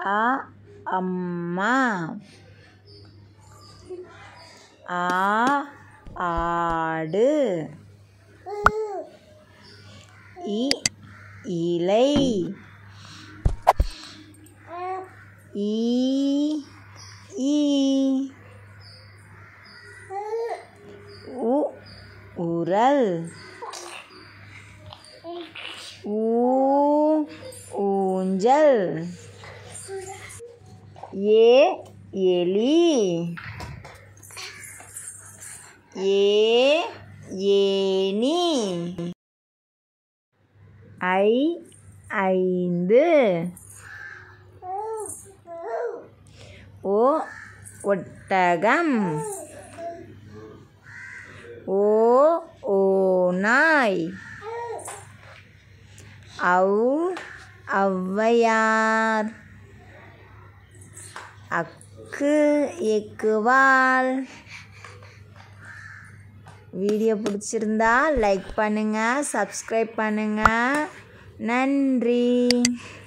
அ அம்மா ஆ ஆடு இ இலை ஈ ஈ உ உரல் ஊ ஊஞ்சல் ஏ எலி ஏ ஏனி ஐ ஐந்து ஓ ஒட்டகம் ஓ ஓநாய் ஔ ஔவையார் அக்கு எக்குவால் வீடியோ பிடிச்சிருந்தா லைக் பண்ணுங்கள் சப்ஸ்கிரைப் பண்ணுங்கள் நன்றி